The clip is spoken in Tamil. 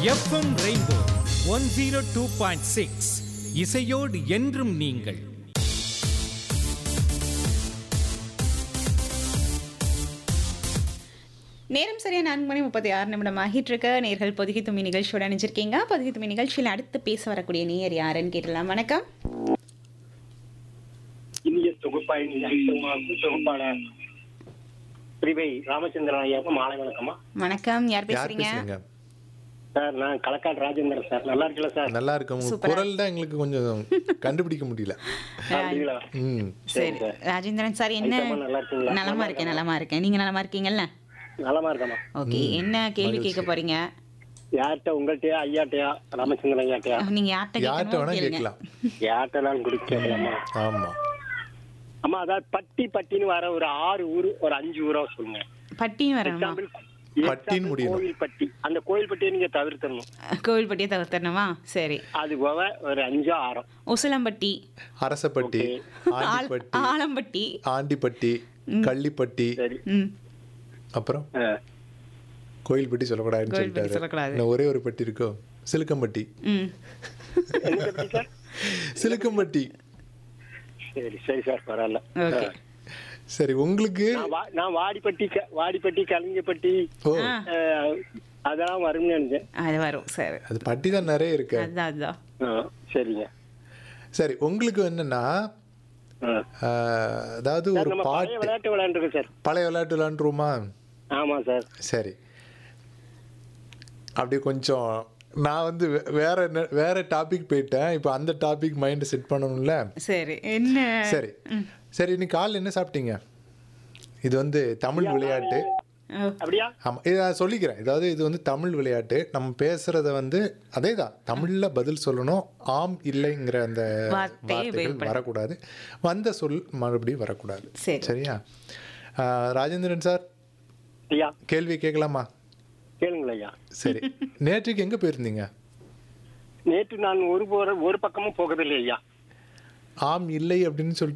FM rainbow one zero two point six இசையோடு என்றும் நீங்கள் நேரம் சரியா நான்கு மணி முப்பத்தி ஆறு நிமிடம் ஆகிட்டு இருக்க நேர்கள் பொதுகி தும்மி நிகழ்ச்சியோட நினைச்சிருக்கீங்க பொதுகி தும்மி நிகழ்ச்சியில் அடுத்து பேச வரக்கூடிய நேயர் யாருன்னு கேட்டலாம் வணக்கம் இந்திய தொகுப்பாயின் ஐக்கியமாக்கும் தொகுப்பாளர் பிரிவை ராமச்சந்திரன் ஐயாவுக்கு மாலை வணக்கம்மா வணக்கம் யார் யார் பேசுறீங்க பேசுறீங்க சார் நான் களக்காடு ராஜேந்திரன் சார் நல்லா இருக்கல சார் நல்லா இருக்கு உங்க சூப்பரா. குரல் தான் எங்களுக்கு கொஞ்சம் கண்டுபிடிக்க முடியல அப்படிங்களா ம் சரி ராஜேந்திரன் சார் என்ன ஐயப்பா, நல்லா இருக்கீங்களா? நலமா இருக்கேன் நலமா இருக்கேன் நீங்க நலமா இருக்கீங்கல்ல நலமா இருக்கமா ஓகே என்ன கேள்வி கேட்க போறீங்க யார்கிட்ட உங்கள்கிட்டயா ஐயாட்டையா ராமச்சந்திரன் ஐயாட்டையா நீங்க யார்கிட்ட யார்கிட்ட வேணா கேட்கணும் கேளுங்க கேட்கலாம் யார்கிட்டலாம் குடிக்கலாமா ஆமா அம்மா அதாவது பட்டி பட்டின்னு வர ஒரு ஆறு ஊர் ஒரு அஞ்சு ஊரா சொல்லுங்க பட்டியும் வரணுமா எக்ஸாம்பிள் பட்டின்னு முடியணும். கோவில் பட்டி அந்த கோயில் பட்டியை நீங்க தவிர்த்தணும் கோவில்பட்டியை தவிர்த்தரணுமா சரி அது போக ஒரு அஞ்சோ ஆறம் உசிலம்பட்டி அரசப்பட்டி ஆல்- ஆண்டிப்பட்டி ஆலம்பட்டி ஆண்டிப்பட்டி கள்ளிப்பட்டி சரி ம் அப்புறம் ஆ. கோயில்பட்டி சொல்லக்கூடாதுன்னு கோயில்பட்டி சொல்லிட்டாரு சொல்லக்கூடாது. இன்னும் ஒரே ஒரு பட்டி இருக்கோ சிலுக்கம்பட்டி ம் எந்த பட்டி சார் சிலுக்கம்பட்டி சரி சரி சார் பரவாயில்ல ஓகே சரி உங்களுக்கு நான் வா- நான் வாடிப்பட்டி க- வாடிப்பட்டி கலிங்கப்பட்டி ஓ அஹ், அதெல்லாம் வரும்னு நினைச்சேன் அது வரும் சரி அது பட்டி தான் நிறைய இருக்கு அதுதான் அதுதான் ஆ, சரிங்க சரி உங்களுக்கு என்னன்னா ஆ. ஆஹ், அதாவது சார், ஒரு நம்ம பழைய பாட்டு விளையாட்டு விளையாண்டுருக்கோம் சார் பழைய விளையாட்டு விளையாண்டுருவோமா ஆமா சார் சரி அப்படி கொஞ்சம் நான் வந்து வே- வேற என்ன- வேற டாபிக் போயிட்டேன் இப்போ அந்த டாபிக் மைண்ட் செட் பண்ணணும்ல சரி என்ன சரி சரி இன்னைக்கு காலைல என்ன சாப்பிட்டீங்க இது வந்து தமிழ் விளையாட்டு ஓ, அப்படியா ஆமாம் இதை நான் சொல்லிக்கிறேன் அதாவது இது வந்து தமிழ் விளையாட்டு நம்ம பேசுறத வந்து அதே தான் தமிழில் பதில் சொல்லணும் ஆம் இல்லைங்கிற அந்த வார்த்தையை வார்த்தைகள் உபயோகப்படுத்த- வரக்கூடாது வந்த சொல் மறுபடியும் வரக்கூடாது சரி. சரியா ஆஹ், ராஜேந்திரன் சார் ஐயா கேள்வி கேட்கலாமா கேளுங்களேன் ஐயா சரி நேற்றுக்கு எங்கே போயிருந்தீங்க நேற்று நான் ஒரு போற ஒரு பக்கமும் போகவில்லை ஐயா ஆம் இல்லை அப்படின்னு சொல்லிட்டு